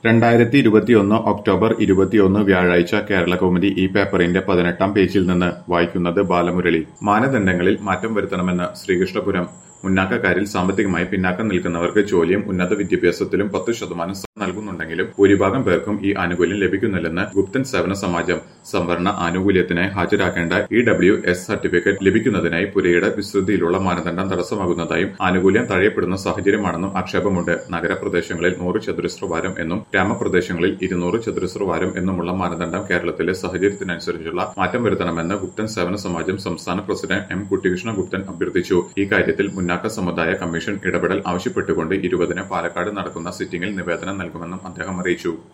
രണ്ടായിരത്തി ഇരുപത്തിയൊന്ന് ഒക്ടോബർ ഇരുപത്തിയൊന്ന് വ്യാഴാഴ്ച കേരളകൗമുദി ഈ പേപ്പറിന്റെ പതിനെട്ടാം പേജിൽ നിന്ന് വായിക്കുന്നത് ബാലമുരളി മാനദണ്ഡങ്ങളിൽ മാറ്റം വരുത്തണമെന്ന് ശ്രീകൃഷ്ണപുരം മുന്നാക്കക്കാരിൽ സാമ്പത്തികമായി പിന്നാക്കം നിൽക്കുന്നവർക്ക് ജോലിയും ഉന്നത വിദ്യാഭ്യാസത്തിലും പത്ത് ശതമാനം നൽകുന്നുണ്ടെങ്കിലും ഭൂരിഭാഗം പേർക്കും ഈ ആനുകൂല്യം ലഭിക്കുന്നില്ലെന്ന് ഗുപ്തൻ സേവന സമാജം സംവരണ ആനുകൂല്യത്തിനായി ഹാജരാക്കേണ്ട ഇ ഡബ്ല്യു എസ് സർട്ടിഫിക്കറ്റ് ലഭിക്കുന്നതിനായി പുരയുടെ വിസ്തൃതിയിലുള്ള മാനദണ്ഡം തടസ്സമാകുന്നതായും ആനുകൂല്യം തഴയപ്പെടുന്ന സാഹചര്യമാണെന്നും ആക്ഷേപമുണ്ട് നഗരപ്രദേശങ്ങളിൽ നൂറ് ചതുരശ്ര വാരം എന്നും ഗ്രാമപ്രദേശങ്ങളിൽ ഇരുന്നൂറ് ചതുരശ്ര വാരം എന്നുമുള്ള മാനദണ്ഡം കേരളത്തിലെ സാഹചര്യത്തിനനുസരിച്ചുള്ള മാറ്റം വരുത്തണമെന്ന് ഗുപ്തൻ സേവന സമാജം സംസ്ഥാന പ്രസിഡന്റ് എം കുട്ടികൃഷ്ണ ഗുപ്തൻ അഭ്യർത്ഥിച്ചു ഈ കാര്യത്തിൽ മുന്നാക്ക സമുദായ കമ്മീഷൻ ഇടപെടൽ ആവശ്യപ്പെട്ടുകൊണ്ട് ഇരുപതിന് പാലക്കാട് നടക്കുന്ന സിറ്റിംഗിൽ നിവേദനം നൽകുമെന്നും അദ്ദേഹം അറിയിച്ചു